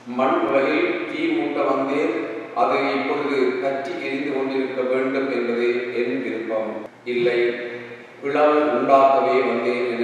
மண் உலகில் தீ மூட்ட வந்தேன் அது இப்பொழுது பற்றி எரிந்து கொண்டிருக்க வேண்டும் என்பதே என் விருப்பம் இல்லை பிளவு உண்டாக்கவே வந்தேன் என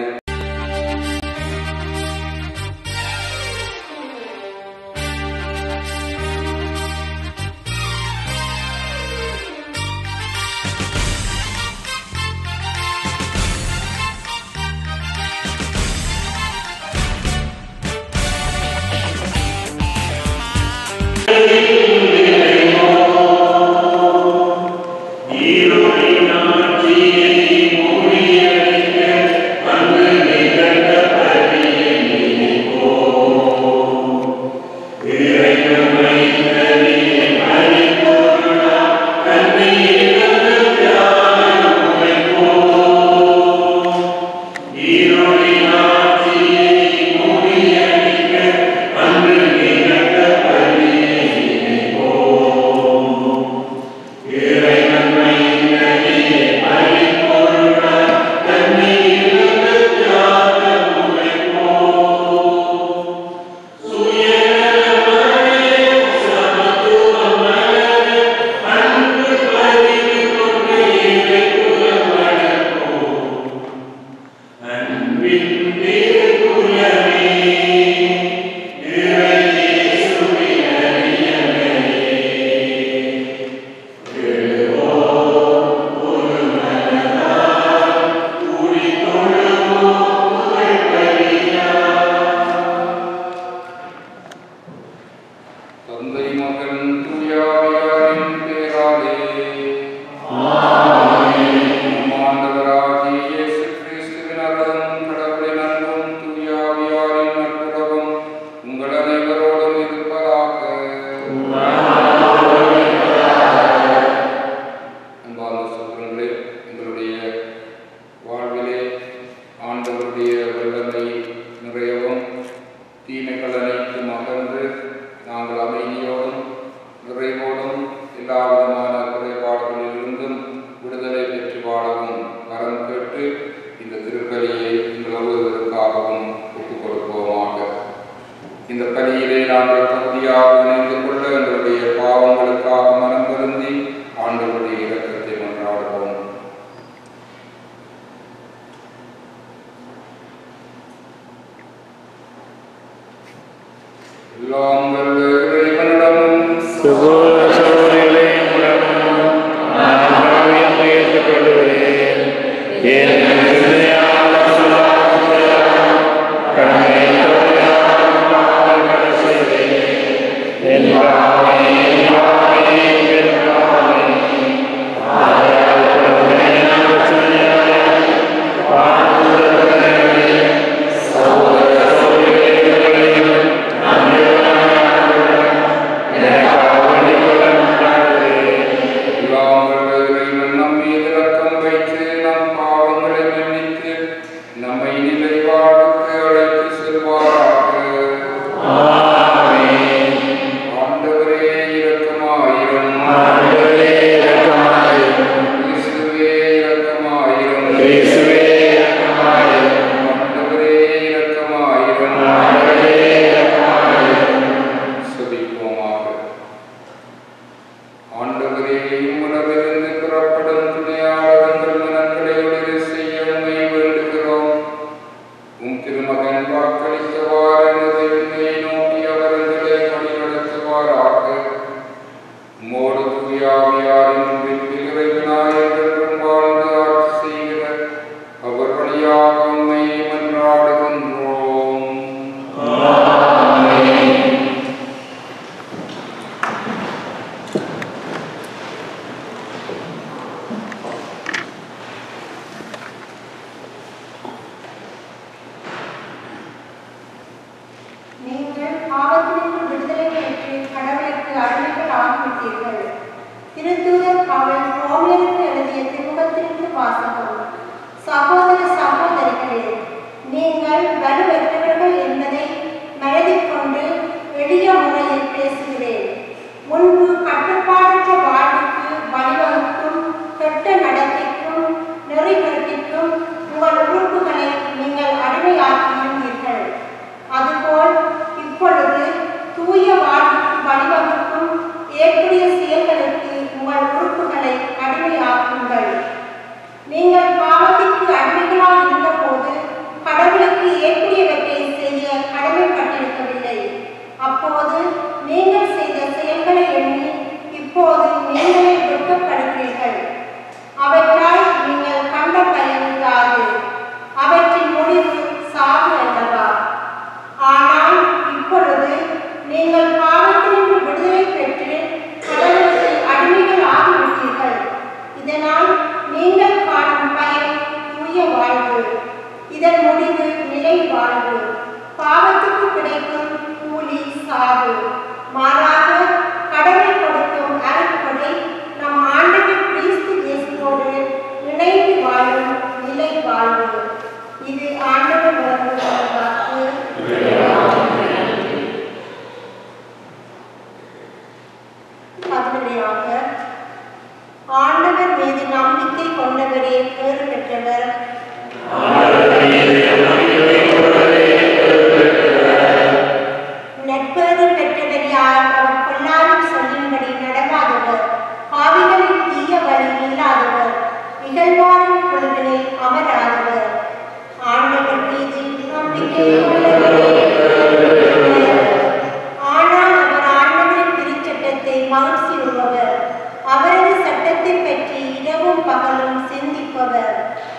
தந்தை மகன் தூயாவியாரின் பேராலே நம் ஆண்டவராகிய இயேசு கிறிஸ்துவின் அருளும் கடவுளின் அன்பும் தூயாவியாரின் நட்புறவும் உங்கள் அனைவரோடும் இருப்பதாக அன்பார்ந்த சகோதரர்களே எங்களுடைய வாழ்விலே ஆண்டவருடைய வல்லமை நிறையவும் தீமைகள் அனைத்தும் அகன்று நாங்கள் அமைதியோடும் நிறைவோடும் எல்லா விதமான குறைபாடுகளிலிருந்தும் விடுதலை பெற்று வாழவும் கரம் கேட்டு இந்த திருப்பலியை எங்கள் ஒவ்வொருவருக்காகவும் ஒப்புக் கொடுப்போமாக இந்த பலியிலே நாங்கள் தகுதியாக இணைந்து கொள்ள எங்களுடைய பாவங்களுக்காக மனம் வருந்தி ஆண்டவருடைய இரக்கத்தை மன்றாடுவோம் எல்லாம் வல்ல இறைவனிடமும் சகோதர சகோதரிகளே உடனும் நான் பாவியாக ஏற்றுக்கொள்கிறேன் என் சிந்தையால் சொல்லால் செயலால் கடமை தவறினால் பாவங்களை செய்தேன். என் பாவமே, என் பாவமே, என் பாவமே. ஆகையால் கடவுளே, எனக்கு சிந்தையாலே பாடுபடுகிறேன். சகோதர சகோதரிகளே, உங்களையும் நம்பியுள்ளவனாக எனக்காக வேண்டிக் கொள்ள மன்றாடுகிறேன். எல்லாம் வல்ல இறைவன் நம் மீது இரக்கம் வைத்து நம் பாவங்களை மன்னித்து நம்மை நிலை வாழ்வுக்கு அழைத்து செல்வாராக ஆமென். ஆண்டவரே இரக்கமாயிரும் ஆண்டவரே இரக்கமாயிரும். கிறிஸ்துவே இரக்கமாயிரும் இயேசுவே இரக்கமாயிரும். ஆண்டவரே இரக்கமாயிரும் ஆண்டவரே இரக்கமாயிரும். செபிப்போமாக ஆண்டவரே உணவிலிருந்து புறப்படும் துணையாளர்கள் மனங்களை ஒளிர செய்ய உண்மை வேண்டுகிறோம் உம் திருமகன் வாக்களித்தவாறு எனது உண்மையை நோக்கி அவர்களை வழிநடத்துவாராக மோடு தூயாவியாரின் முன்பில் இறைவனாயென்றும் வாழ்ந்து ஆட்சி செய்கிற அவர் வழியாக உண்மை மன்றாடுகின்றோம் ஆமென். நீங்கள் பாவத்திலிருந்து விடுதலை பெற்று கடவுளுக்கு அடிமைகள் ஆகிவிட்டீர்கள் திருத்தூதர் பவுல் ரோமியருக்கு எழுதிய திருமுகத்திற்கு வாசகம் சகோதர சகோதரிகளே நீங்கள் வலுவற்றவர்கள் என்பதை மனதில் கொண்டு எளிய முறையில் பேசுகிறேன் முன்பு கட்டுப்பாடற்ற வாழ்வுக்கு வழிவகுக்கும் கெட்ட நடத்தைக்கும் நெறிகளுக்கும் உங்கள் உறுப்புகளை நீங்கள் அடிமையாக்கியிருந்தீர்கள் அதுபோல் இப்பொழுது தூய சாவு மாறாக கடவுள் கொடுக்கும் அருட்கொடை நம் ஆண்டவர் கிறிஸ்து இயேசுவோடு இணைந்து வாழும் நிலை வாழ்வு இது ஆண்டவர் வழங்கும் வாக்கு பதினொன்றாக ஆண்டவர் மீது நம்பிக்கை கொண்டவரே பேறு பெற்றவர் நட்பேறு பெற்றவர் யார் அவர் பொல்லாரும் சொல்லின்படி நடவாதவர் பாவிகளின் தீய வழி இல்லாதவர் இகழ்வாரின் கொள்கையில் அமராதவர் ஆண்டவர் மீது நம்பிக்கை கொண்டவரே பேறு பெற்றவர். ஆனால் அவர் ஆண்டவரின் திருச்சட்டத்தை மகிழ்ச்சி உள்ளவர் அவரது சட்டத்தை பற்றி இரவும் பகலும் சிந்திப்பவர்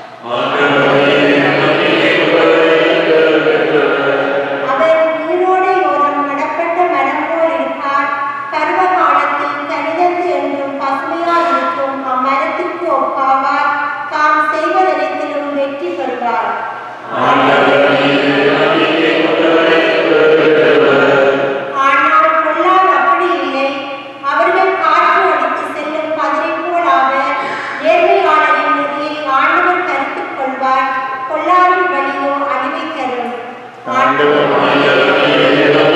அவர் நீரோடை ஓரம் நடப்பட்ட மரம் போல் இருப்பார் பருவ காலத்தில் கனிதத்து என்றும் பசுமையாய் இருக்கும் அம்மரத்திற்கு ஒப்பாவார் தாம் செய்வதனைத்திலும் வெற்றி பெறுவார் ஆனால் பொல்லார் அப்படி இல்லை அவர்கள் காற்று அடித்து செல்லும் கதிரை போல் ஆவர் நேர்மையாளரின் நெறியை ஆண்டவர் கருத்துக் கொள்வார் பொல்லாரின் வழியோ அழிவை தரும் ஆண்டவர்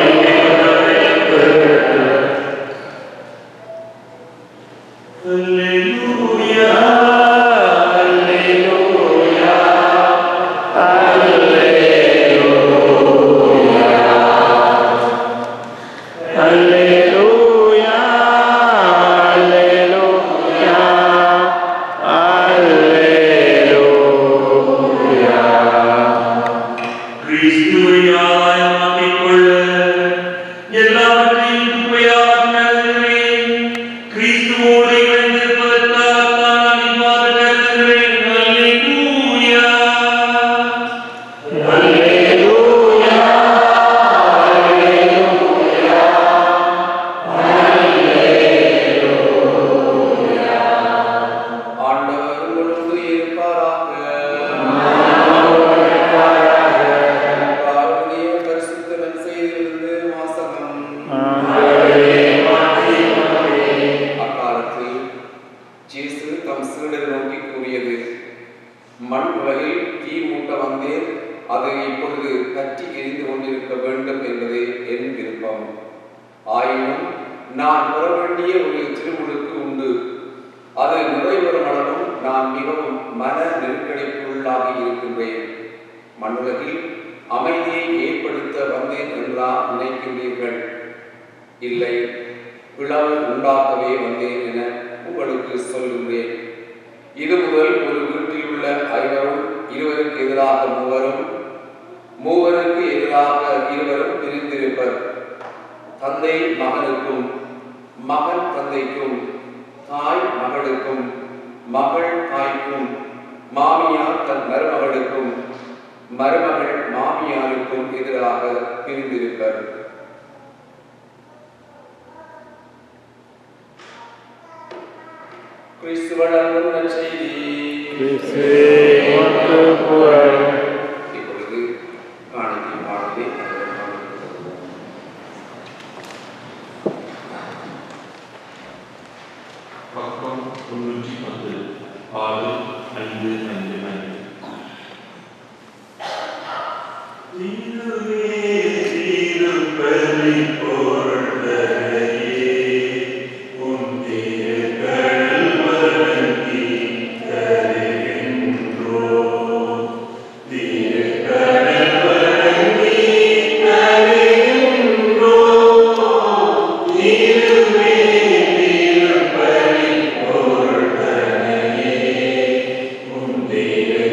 கிறிஸ்துவையாய் மாற்றிக்கொள்ள எல்லாவற்றையும் குப்பையாக்குகிறே. கிறிஸ்துவோடு இணைந்திருப்பதற்காகத்தான் நான் இவ்வாறு கருதுகிறேன். அல்லேலூயா. ஆண்டவர் உங்களோடு இருப்பாராக ஆண்டவருடைய பரிசுத்த நற்செய்தியிலிருந்து வாசகம் அக்காலத்தில் இயேசு தம் சீடர் நோக்கி கூறியது மண் உலகில் தீ மூட்ட வந்தேன் அது இப்பொழுது பற்றி எரிந்து கொண்டிருக்க வேண்டும் என்பதே என் விருப்பம் ஆயினும் நான் பெற வேண்டிய ஒரு திருமுழுக்கு உண்டு அது நிறைவேறும் அளவும் நான் மிகவும் மன நெருக்கடிக்கு உள்ளாகி இருக்கின்றேன் மண்ணுலகில் அமைதியை ஏற்படுத்த வந்தேன் என்றா நினைக்கின்றீர்கள் இல்லை பிளவு உண்டாக்கவே வந்தேன் என உங்களுக்கு சொல்கின்றேன் இது முதல் ஒரு வீட்டில் உள்ள ஐவரும் இருவருக்கு எதிராக மூவரும் மூவருக்கு எதிராக இருவரும் பிரிந்திருப்பர் தந்தை மகனுக்கும் மகன் தந்தைக்கும் தாய் மகளுக்கும் மகள் தாய்க்கும் மாமியார் தன் மருமகளுக்கும் மருமகள் மாமியாருக்கும் எதிராக பிரிந்திருப்பர் கிறிஸ்து வழங்கும் நற்செய்தி இப்பொழுது காணிக்கை பாடலை பக்கம் தொண்ணூற்றி பத்து ஆறு ஐந்து ஐந்து ஐந்து திருவே திருப்பலி பொருள்தரையே உன் திருக்கடல் வழங்கி தருகின்றோ திருக்கடல் வழங்கி தருகின்றோ திருவே திருப்பலி பொருள்தரையே உன் திரு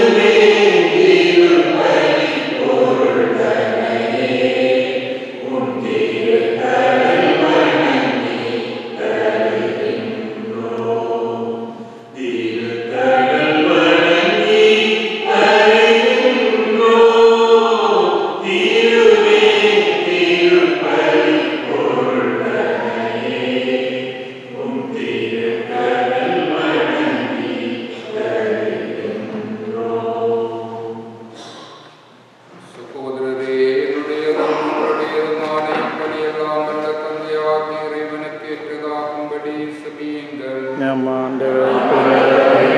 சகோதரரே என்னுடையதும் உங்களுடையதுமான இப்படியெல்லாம் வல்ல தந்தையாகிய இறைவனுக்கு ஏற்றதாகும்படி செபியுங்கள் நம் ஆண்டவர்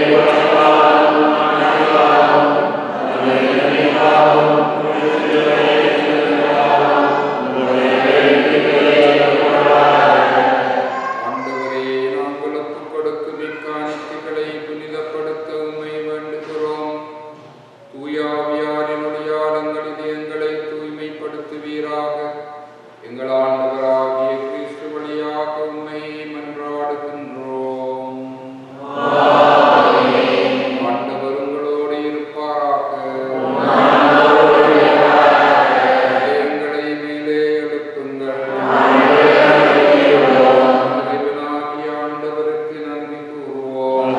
ஆண்டவரே நாங்கள் ஒப்புக் கொடுக்கும் இக்காணிக்கைகளை புனிதப்படுத்த உம்மை வேண்டுகிறோம் தூயாவியாரினுடைய ஆழங்களில் எங்களை தூய்மைப்படுத்துவீராக எங்கள் ஆண்டவராகிய கிறிஸ்து வழியாக உம்மை மன்றாடுகின்றோம் ஆண்டவர் உங்களோடு இருப்பாராக எங்களை மேலே எழுப்புங்கள் இறைவனாகிய ஆண்டவருக்கு நன்றி கூறுவோம்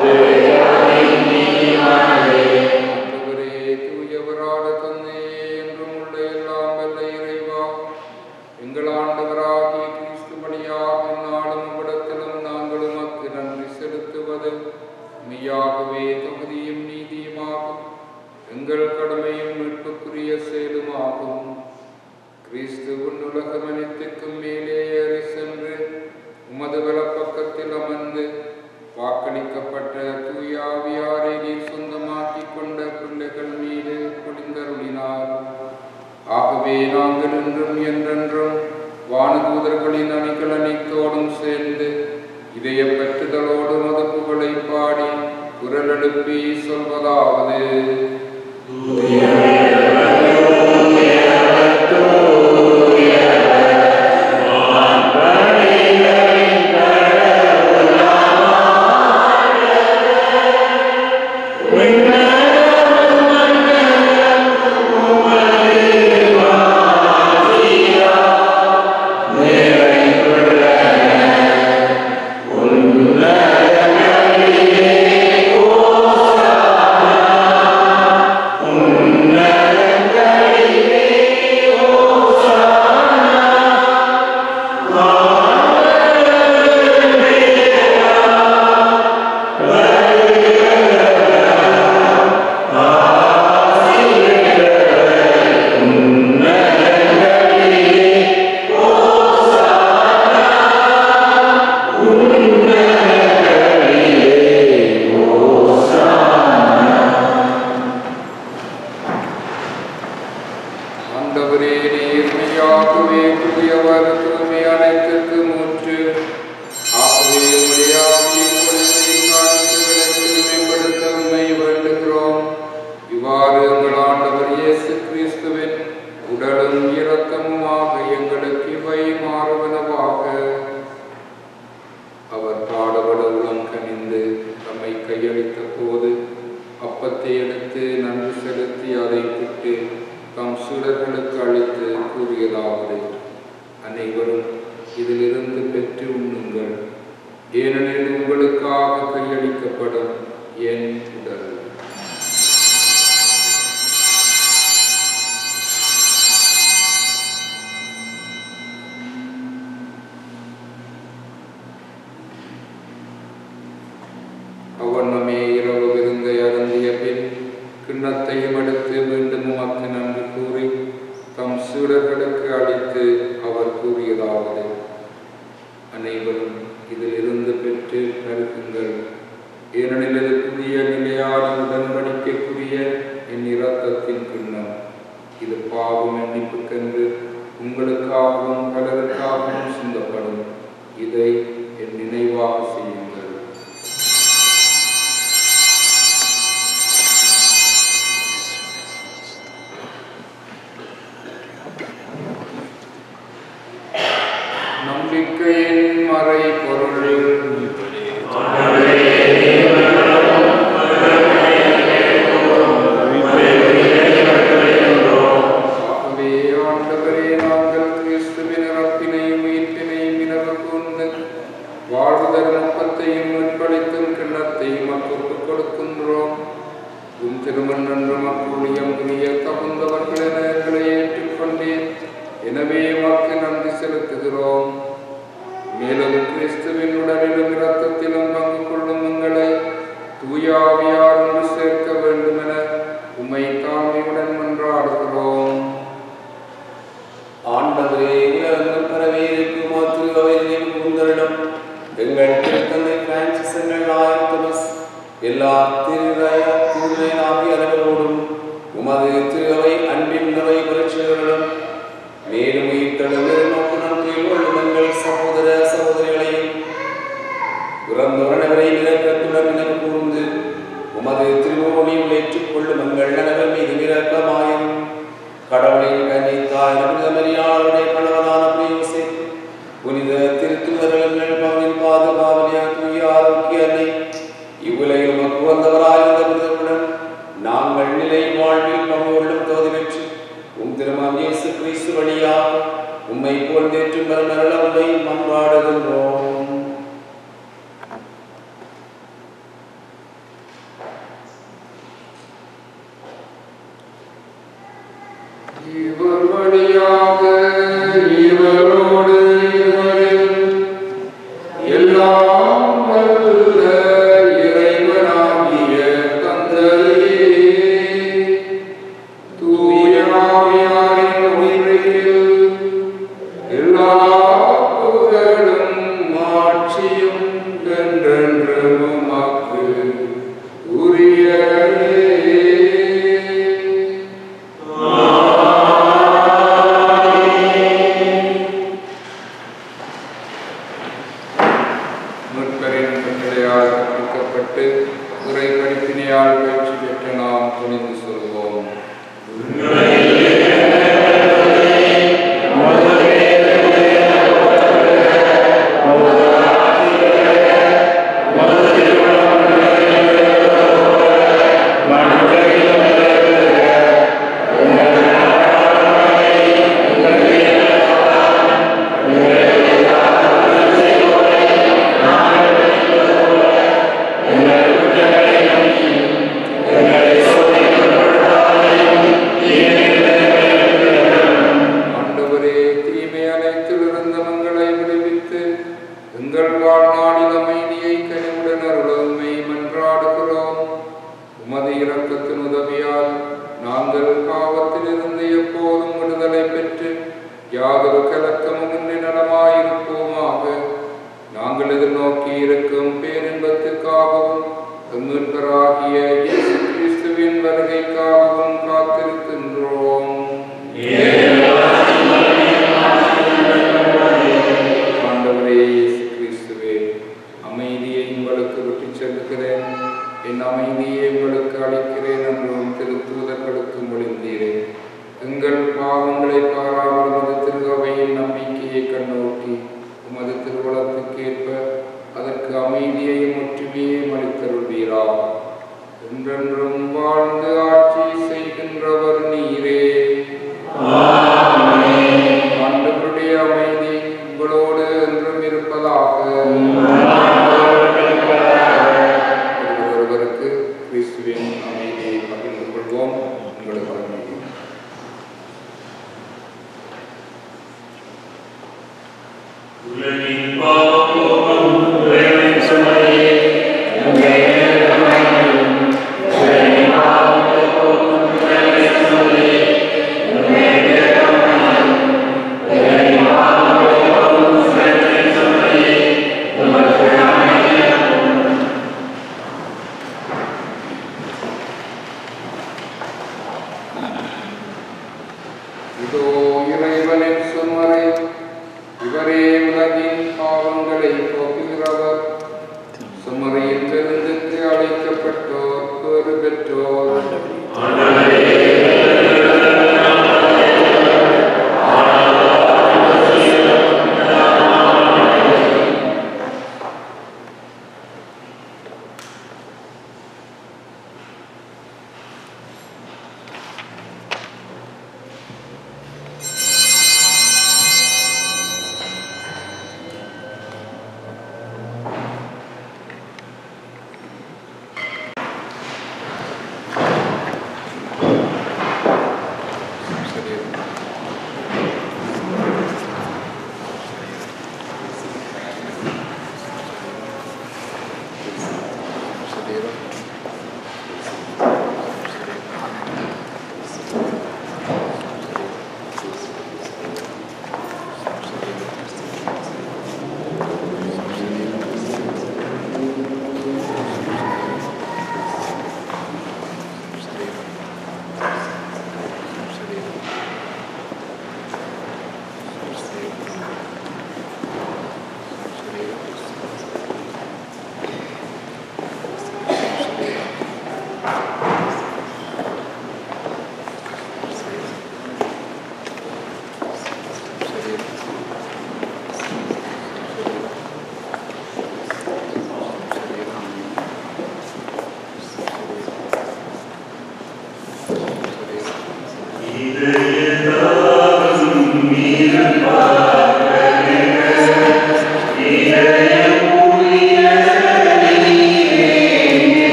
ஆண்டவரே தூயவரான தந்தையே என்றும் உள்ள எல்லாம் வல்ல இறைவா எங்கள் ஆண்டவராகிய கிறிஸ்து வழியாக நாளும் உம்மிடத்திலும் நாங்கள் உமக்கு நன்றி செலுத்துவது மெய்யாகவே தகுதியும் நீதியுமாகும் எங்கள் கடமையும் மீட்புக்குரிய செயலுமாகும் கிறிஸ்துவின் உலகம் அனைத்துக்கும் மேலே ஏறி சென்று உமது வலப்பக்கத்தில் அமர்ந்து வாக்களிக்கப்பட்ட தூயாவியாரை நீர் சொந்தமாக்கிக் கொண்ட பிள்ளைகள் மீது பொழிந்தருளினார் ஆகவே நாங்கள் என்றும் என்றென்றும் வானதூதர்களின் அணிகள் அனைத்தோடும் சேர்ந்து இதய பற்றுதலோடு மது புகழை பாடி குரல் எழுப்பி சொல்வதாவது ஆண்டவரே நேர்மையாகவே தூயவர் தூய்மை அனைத்திற்கு மூன்று ஆகவே உம்முடைய ஆவியை பொழுது காணிக்கைகளை தூய்மைப்படுத்த உம்மை வேண்டுகிறோம் இவ்வாறு எங்கள் ஆண்டவர் இயேசு கிறிஸ்துவின் உடலும் இரக்கமுமாக எங்களுக்கு இவை மாறுவனவாக அவர் பாடுபட உளம் கனிந்து நம்மை கையளித்த போது அப்பத்தை எடுத்து நன்றி செலுத்தி அதை பிட்டு தம் சீடர்களுக்கு அளித்து கூறியதாவது அனைவரும் இதிலிருந்து பெற்று உண்ணுங்கள் ஏனெனில் உங்களுக்காக கையளிக்கப்படும் என் உடல் அவ்வண்ணமே இரவு விருந்தை அருந்திய பின் கிண்ணத்தையும் எடுத்து மீண்டும் உமக்கு நன்றி கூறி தம் சீடர்களுக்கு அளித்து அவர் கூறியதாவது அனைவரும் இதில் இருந்து பெற்று பருகுங்கள் ஏனெனில் இது புதிய நிலையான உடன்படிக்கைக்குரிய என் இரத்தத்தின் கிண்ணம் இது பாவம் மன்னிப்புக்கென்று உங்களுக்காகவும் பலருக்காகவும் சிந்தப்படும் இதை என் நினைவாக செய்யுங்கள் நம்பிக்கையின் மறை பொருள் உம் திருமணன்று மக்களுடையம் புரிய தகுந்தவர்கள் என எங்களை ஏற்றுக்கொண்டேன் எனவே வாக்கு நன்றி செலுத்துகிறோம் மேலும் கிறிஸ்துவின் உடலிலும் இரத்தத்திலும் பங்கு கொள்ளும் எங்களை தூயாவியார் ஒன்று சேர்க்க வேண்டும் என உம்மை தாழ்மையுடன் மன்றாடுகிறோம் ஆண்டவரே உலகம் பரவே இருக்கும் திருவையில் உங்களிடம் எங்கள் திருத்தந்தை பிரான்சிஸ் எங்கள் நாயர் தொமஸ் எல்லா திருநய திருநயனாகிய அனைவரோடும் உமது திருவை அன்பின் நிறை பரிசுகளும் மேலும் உயிர்த்தெழுந்து நோக்குடன் கொள்ளும் எங்கள் சகோதர சகோதரிகளையும் இறந்தவரனவரை இரக்கத்துடன் நினைவு கூர்ந்து உமது திருவோணியில் ஏற்றுக்கொள்ளும் எங்கள் நலவர் மீது இரக்கமாயும் கடவுளின் கன்னி தாய் புனித மரியாளுடைய கணவனான பிரியோசே புனித திருத்துவர்கள் பங்கின் பாதுகாவலியாக தூய ஆரோக்கிய அன்னை இவ்வுலகில் உமக்கு வந்தவராயிருந்த புனிதருடன் நாங்கள் நிலை வாழ்வில் பங்கு கொள்ளும் தகுதி பெற்று உம் திருமணம் இயேசு கிறிஸ்து வழியாக உம்மை புகழ்ந்தேற்றும் மரண உண்மை மன்றாடுகின்றோம் இவர் வழியாக இவரோடு இவரில் எல்லாம் வல்ல இறைவனாகிய தந்தையே தூய ஆவியாரின் ஒன்றில் எல்லா புகழும் மாட்சியும் என்றென்றும் உமக்கு உரியதே முற்பரின் கட்டளையால் கற்பிக்கப்பட்டு உரை படிப்பினையால் பயிற்சி பெற்ற நாம் துணிந்து சொல்வோம் ஆண்டவரே தீமை அனைத்திலிருந்து மங்களை விடுவித்து எங்கள் வாழ்நாளில் அமைதியை கனிவுடன் அருளமை மன்றாடுகிறோம் உமது இரக்கத்தின் உதவியால் நாங்கள் பாவத்திலிருந்து எப்போதும் விடுதலை பெற்று யாதொரு கலக்கமும் இன்றி நலமாயிருப்போமாக நாங்கள் எதிர்நோக்கி இருக்கும் பேரின்பத்துக்காகவும் மீட்பராகிய இயேசு கிறிஸ்துவின் வருகைக்காகவும் காத்திருக்கின்றோம் ஆண்டவரே இயேசு கிறிஸ்துவே அமைதியை உங்களுக்கு விட்டுச் செல்கிறேன் என் அமைதியை உங்களுக்கு அளிக்கிறேன் என்றும் திருத்தூதர்களுக்கு மொழிந்தீரே எங்கள் பாவங்களை பாராமல் உமது திருகவையின் நம்பிக்கையை கண்ணோக்கி உமது திருவளத்துக்கேற்ப அதற்கு அமைதியையும் ஒற்றுமையையும் அளித்தருள்வீரா என்றென்றும் வாழ்ந்து ஆட்சி செய்கின்றவர் நீரே ஆண்டவருடைய அமைதி உங்களோடு என்றும் இருப்பதாக ஒருவருக்கு கிறிஸ்துவின் அமைதியை பகிர்ந்து கொள்வோம் உங்களுக்கு அமைதி உலகின் பாவம் இறைவனின் சுமையே உங்கள் இரக்கமாயிரும். இறைவனின் பாவங்களை போக்கும் இறைவனின் சுமையே உங்கள் இரக்கமாயிரும். இறைவனின் பாவங்களை போக்கும் இறைவனின் சுமையே உமக்கு அமைதியாகும். இதோ இறைவனின் சுமரை இவரே உலகின் பாவங்களை போக்குகிறவர் சுமரையின் பெருந்துக்கு அழைக்கப்பட்டோர் பேறு பெற்றோர் ஆ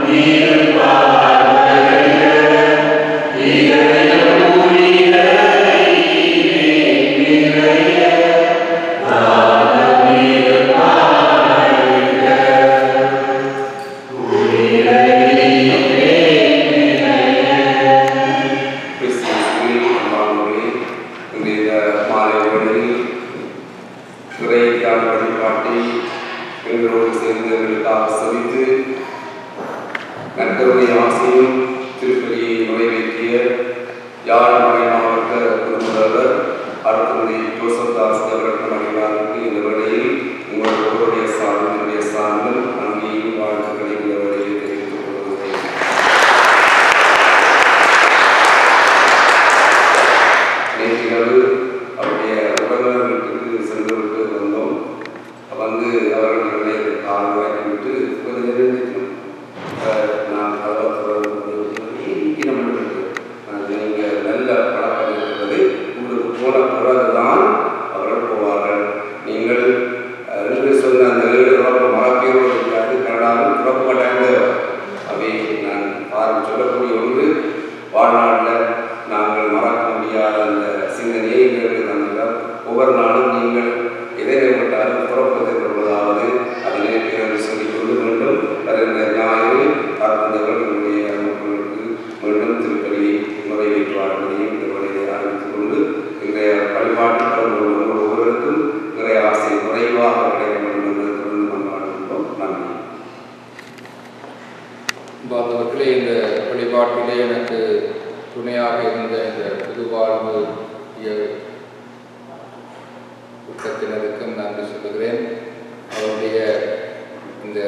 கிறிஸ்துவில் அன்பானவர்களே, இன்றைய மாலை வேளையில் இறை தியான வழிபாட்டை எங்களோடு சேர்ந்து எங்களுக்காக செவித்து நற்கருணை ஆசையும் திருப்பதியை நிறைவேற்றிய யாழ் மறை மாவட்ட குடும்பத்தவர் அருத்தந்தை ஜோசப் தாஸ் அவர்கள் மணிவாருக்கு இந்த வேளையில் உங்கள் ஒருவருடைய சார்பில் என்னுடைய சார்பில் அங்கேயும் வாழ்த்துக்களை இந்த வேளையில் தெரிவித்துக் கொள்கிறேன் நேற்றிரவு அவருடைய உறவினர் வீட்டுக்கு சென்று விட்டு வந்தோம் வந்து அவர்களுடைய கால் வாங்கிவிட்டு கொஞ்சம் நெருங்கிட்டோம் நான் நம்ம நீங்கள் நல்ல பழக்கம் இருக்கிறது உங்களுக்கு போன பிறகுதான் அவர்கள் போவார்கள் நீங்கள் அஹ், ரெண்டு சொன்ன அந்த ஏழு குழப்பம் மறக்கவே இருக்காது கனடாவில் குழப்பப்பட்டாங்க அவை நான் பாரம் சொல்லக்கூடிய ஒன்று வாழ்நாளில் நாங்கள் மறக்க முடியாத அந்த சிந்தனையை எங்களுக்கு தந்தால் ஒவ்வொரு நாளும் நீங்கள் எதை நேர்பட்டாலும் புறப்பத்தை கொள்வதாவது அதனை பிறகு சொல்லிக் கொண்டு மீண்டும் வருகின்ற ஞாயிறு பார்க்கின்றவர்கள் நம்முடைய மக்களுக்கு மீண்டும் திருப்பதியை நிறைவேற்றுவார்களையும் இந்த வழியை அறிவித்துக் கொண்டு இன்றைய வழிபாட்டு கலந்து கொள்ளும் ஒவ்வொருவருக்கும் நிறைய ஆசை குறைவாக கிடைக்க வேண்டும் என்று தொடர்ந்து கொண்டாடுகின்றோம் நன்றி பாந்தவர்களே இந்த வழிபாட்டிலே எனக்கு துணையாக இருந்த இந்த புதுவாழ்வு இய- கூட்டத்தினருக்கும் நன்றி சொல்லுகிறேன் அவருடைய இந்த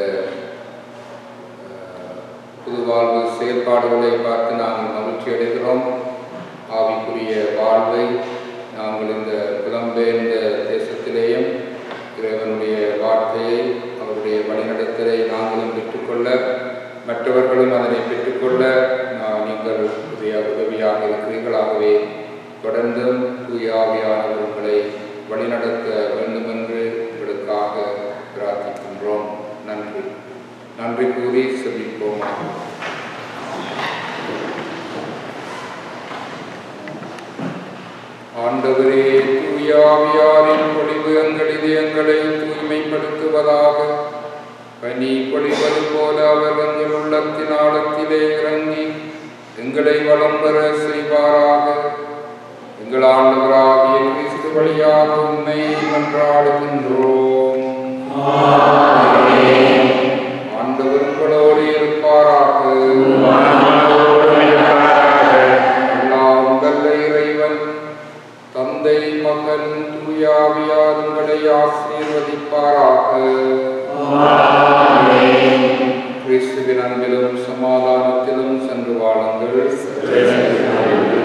அஹ், புதுவாழ்வு செயல்பாடுகளை பார்த்து நாங்கள் மகிழ்ச்சி அடைகிறோம் ஆவிக்குரிய வாழ்வை நாங்கள் இந்த புலம்பெயர்ந்த தேசத்திலேயும் இறைவனுடைய வார்த்தையை அவருடைய வழிநடத்தலை நாங்களும் பெற்றுக்கொள்ள மற்றவர்களும் அதனை பெற்றுக்கொள்ள நான் நீங்கள் உதவியாக உதவியாக இருக்கிறீர்களாகவே தொடர்ந்தும் தூயாவியானவர் உங்களை வழிநடத்த வேண்டும் என்று உங்களுக்காக பிரார்த்திக்கின்றோம் நன்றி நன்றி கூறி செபிப்போம் ஆண்டவரே தூயாவியாரின் பொழிவு எங்கள் இதயங்களை தூய்மைப்படுத்துவதாக பனி பொழிவது போல அவர் எங்கள் உள்ளத்தின் ஆழத்திலே இறங்கி எங்களை வளம் பெற செய்வாராக எங்கள் ஆண்டவராகிய கிறிஸ்து வழியாக உண்மை மன்றாடுகின்றோம் ஆண்டவர் உங்களோடு இருப்பாராக எல்லாம் வல்ல இறைவன் தந்தை மகன் தூயாவியார் உங்களை ஆசீர்வதிப்பாராக கிறிஸ்துவின் அன்பிலும் சமாதானத்திலும் சென்று வாழுங்கள்